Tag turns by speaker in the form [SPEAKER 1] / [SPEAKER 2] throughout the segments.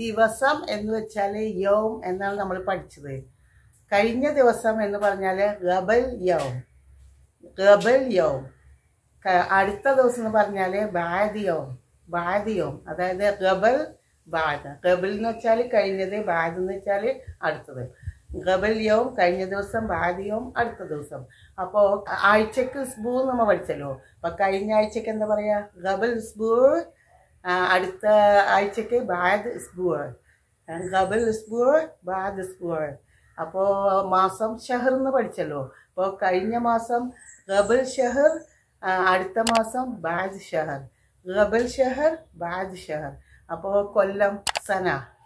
[SPEAKER 1] ദിവസം എന്ന് വെച്ചാൽ യൗം എന്നാണ് നമ്മൾ പഠിച്ചത് കഴിഞ്ഞ ദിവസം എന്ന് പറഞ്ഞാൽ ഗബൽ യൗം ഗബൽ യൗം ക- അടുത്ത ദിവസം എന്ന് പറഞ്ഞാൽ ബാദിയോം ബാദിയോം അതായത് ഗബൽ ബാദ് ഗബൽ എന്ന് വെച്ചാൽ കഴിഞ്ഞത് ബാദ് എന്ന് വെച്ചാൽ അടുത്തത് ഗബൽ യൗം കഴിഞ്ഞ ദിവസം ബാദിയോം അടുത്ത ദിവസം അപ്പോൾ ആഴ്ചക്ക് സ്ബൂ നമ്മൾ പഠിച്ചല്ലോ അപ്പം കഴിഞ്ഞ ആഴ്ചക്ക് എന്താ പറയുക ഗബൽ സ്ബൂ അടുത്ത ആഴ്ചക്ക് ബാദ് സ്ബൂ ഗബൽ സ്ബൂ ബാദ് സ്ബൂ അപ്പോൾ മാസം ഷഹർ എന്ന് പഠിച്ചല്ലോ അപ്പോൾ കഴിഞ്ഞ മാസം ഗബൽ ഷഹർ ആ, അടുത്ത മാസം ബാദ് ഷഹർ ഗബൽ ഷഹർ ബാദ് ഷഹർ അപ്പോൾ കൊല്ലം സന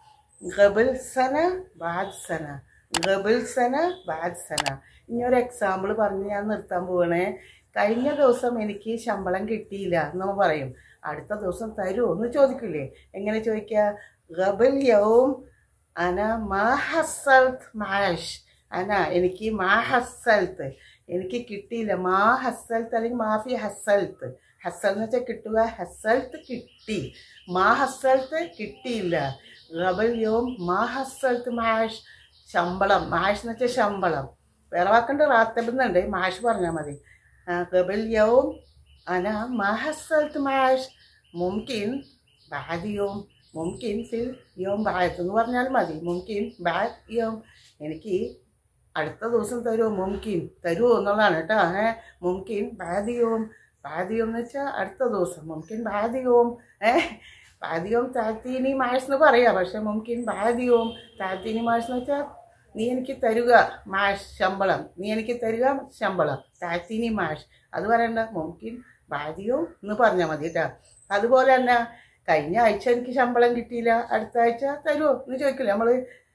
[SPEAKER 1] ഗബൽ സന ബാദ് സന ഗബൽ സന ബാദ് സന ഇനി ഒരു എക്സാമ്പിൾ പറഞ്ഞ് ഞാൻ നിർത്താൻ പോവണേ കഴിഞ്ഞ ദിവസം എനിക്ക് ശമ്പളം കിട്ടിയില്ല എന്ന് നമ്മൾ പറയും അടുത്ത ദിവസം തരുമോ എന്ന് ചോദിക്കില്ലേ എങ്ങനെ ചോദിക്കുക ഗബൽ യവും അന മാ ഹസൽത്ത് മാഷ് അന എനിക്ക് മാ ഹസൽത്ത് എനിക്ക് കിട്ടിയില്ല മാ ഹസൽത്ത് അല്ലെങ്കിൽ മാഫി ഹസൽത്ത് ഹസൽ എന്ന് വെച്ചാൽ കിട്ടുക ഹസൽത്ത് കിട്ടി മാ ഹസൽത്ത് കിട്ടിയില്ല ഗബൽ യവും മാ ഹസൽത്ത് മാഷ് ശമ്പളം മാഷ് എന്ന് വെച്ചാൽ ശമ്പളം വേറെ വാക്കുണ്ട് റാത്തബെന്നുണ്ട് മാഷ് പറഞ്ഞാൽ മതി ഗബൽ യവും അന മാ ഹസൽത്ത് മാഷ് മുംകിൻ ബാദ് യോം മുംകിൻ ഫിൽ യോം ബാദ് എന്ന് പറഞ്ഞാൽ മതി മുംകിൻ ബാദ് യോം എനിക്ക് അടുത്ത ദിവസം തരുമോ മുംകിൻ തരുമോ എന്നുള്ളതാണ് കേട്ടോ ഏ മുംകിൻ ബാദിയോം ബാദിയോം എന്ന് വെച്ചാൽ അടുത്ത ദിവസം മുംകിൻ ബാദിയോം ഏ ബാദിയോം താത്തീനി മാഷ് എന്ന് പറയാം പക്ഷെ മുംകിൻ ബാദിയോം താത്തീനി മാഷ് എന്ന് വെച്ചാൽ നീ എനിക്ക് തരുക മാഷ് ശമ്പളം നീ എനിക്ക് തരുക ശമ്പളം താത്തീനി മാഷ് അത് പറയണ്ട മുംകിൻ ബാദിയോം എന്ന് പറഞ്ഞാൽ മതി കേട്ടോ അതുപോലെ തന്നെ കഴിഞ്ഞ ആഴ്ച എനിക്ക് ശമ്പളം കിട്ടിയില്ല അടുത്ത ആഴ്ച തരുമോ എന്ന് ചോദിക്കില്ല നമ്മൾ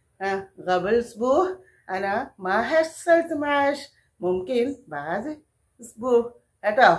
[SPEAKER 1] ഗബിൾസ് ബൂ أنا ما حصلت معاش ممكن بعد أسبوع കേട്ടോ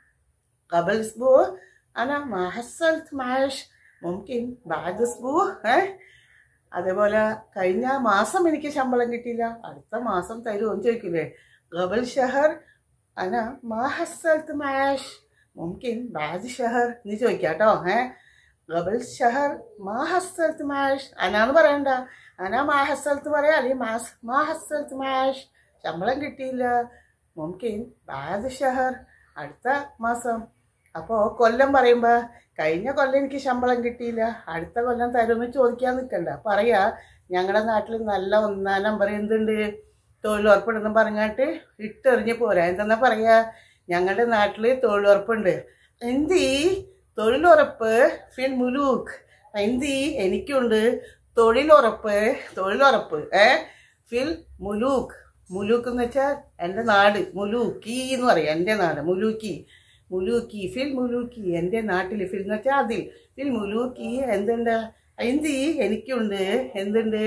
[SPEAKER 1] قبل أسبوع أنا ما حصلت معاش ممكن بعد أسبوع ഏ അതേപോലെ കഴിഞ്ഞ മാസം എനിക്ക് ശമ്പളം കിട്ടിയില്ല അടുത്ത മാസം തരുമോ എന്ന് ചോദിക്കില്ലേ ഗബൽ ഷഹർ അന മാ ഹസൽത്ത് മാഷ് മുംകിൻ ബാദ് ഷഹർ എന്ന് ചോദിക്കാം കേട്ടോ ഏ ഗബൽ ഷഹർ മാ ഹസൽത്ത് മാഷ് അനാന്ന് പറയണ്ട അന മാ ഹസൽത്ത് പറയാം അല്ലെങ്കിൽ മാസ് മാ ഹസൽത്ത് മാഷ് ശമ്പളം കിട്ടിയില്ല മുംകിൻ ബാദ് ഷഹർ അടുത്ത മാസം അപ്പോൾ കൊല്ലം പറയുമ്പോൾ കഴിഞ്ഞ കൊല്ലം എനിക്ക് ശമ്പളം കിട്ടിയില്ല അടുത്ത കൊല്ലം തരുമെന്ന് ചോദിക്കാൻ നിൽക്കണ്ട പറയാ ഞങ്ങളുടെ നാട്ടിൽ നല്ല ഒന്നാം നമ്പർ എന്തുണ്ട് തൊഴിലുറപ്പുണ്ടെന്ന് പറഞ്ഞിട്ട് ഇട്ടെറിഞ്ഞ് പോരാ എന്തെന്നാ പറയാ ഞങ്ങളുടെ നാട്ടിൽ തൊഴിലുറപ്പുണ്ട് എന്തി തൊഴിലുറപ്പ് ഫിൻ മുലൂക്ക് എന്തി എനിക്കുണ്ട് തൊഴിലുറപ്പ് തൊഴിലുറപ്പ് ഏ ഫിൽ മുലൂക്ക് മുലൂക്ക് എന്ന് വെച്ചാൽ എൻ്റെ നാട് മുലൂക്കി എന്ന് പറയാം എൻ്റെ നാട് മുലൂക്കി മുലൂക്കി ഫിൽ മുലൂക്കി എൻ്റെ നാട്ടിൽ ഫിൽ എന്ന് വെച്ചാൽ അതിൽ ഫിൽ മുലൂക്കി എന്തുണ്ട് എന്തി എനിക്കുണ്ട് എന്തുണ്ട്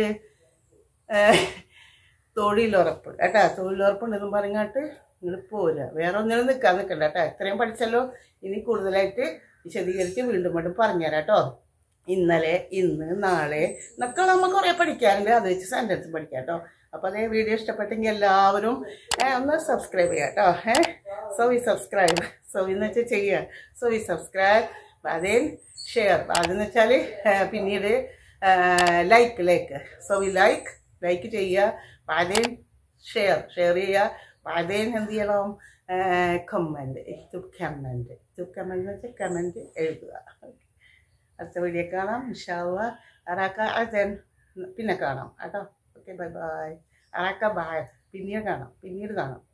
[SPEAKER 1] ഏ, തൊഴിലുറപ്പ് കേട്ടാ തൊഴിലുറപ്പുണ്ടെന്നും പറഞ്ഞാട്ട് നിങ്ങൾ പോരുക വേറെ ഒന്നിനും നിൽക്കാൻ നിൽക്കണ്ട കേട്ടോ ഇത്രയും പഠിച്ചല്ലോ ഇനി കൂടുതലായിട്ട് വിശദീകരിച്ച് വീണ്ടും വീണ്ടും പറഞ്ഞുതരാം കേട്ടോ ഇന്നലെ ഇന്ന് നാളെ എന്നൊക്കെ നമ്മൾ കുറേ പഠിക്കാറുണ്ട് അത് വെച്ച് സെൻറ്റൻസ് പഠിക്കാം കേട്ടോ അപ്പോൾ അതേ വീഡിയോ ഇഷ്ടപ്പെട്ടെങ്കിൽ എല്ലാവരും ഏ, ഒന്ന് സബ്സ്ക്രൈബ് ചെയ്യാം കേട്ടോ ഏ സോ വി സബ്സ്ക്രൈബ് സോ എന്ന് വെച്ചാൽ ചെയ്യുക സോ വി സബ്സ്ക്രൈബ് അതേ ഷെയർ അതെന്ന് വെച്ചാൽ പിന്നീട് like like so we like like ചെയ്യുക പാതേൻ ഷെയർ ഷെയർ ചെയ്യുക പാതേൻ എന്ത് ചെയ്യണം comment YouTube comment YouTube comment എന്ന് വെച്ചാൽ കമൻറ്റ് എഴുതുക അടുത്ത വീഡിയോ കാണാം ഇൻഷാല്ല അറാക്ക അതൻ പിന്നെ കാണാം കേട്ടോ ഓക്കെ ബൈ ബൈ അറാക്ക ബായ് പിന്നീട് കാണാം പിന്നീട് കാണാം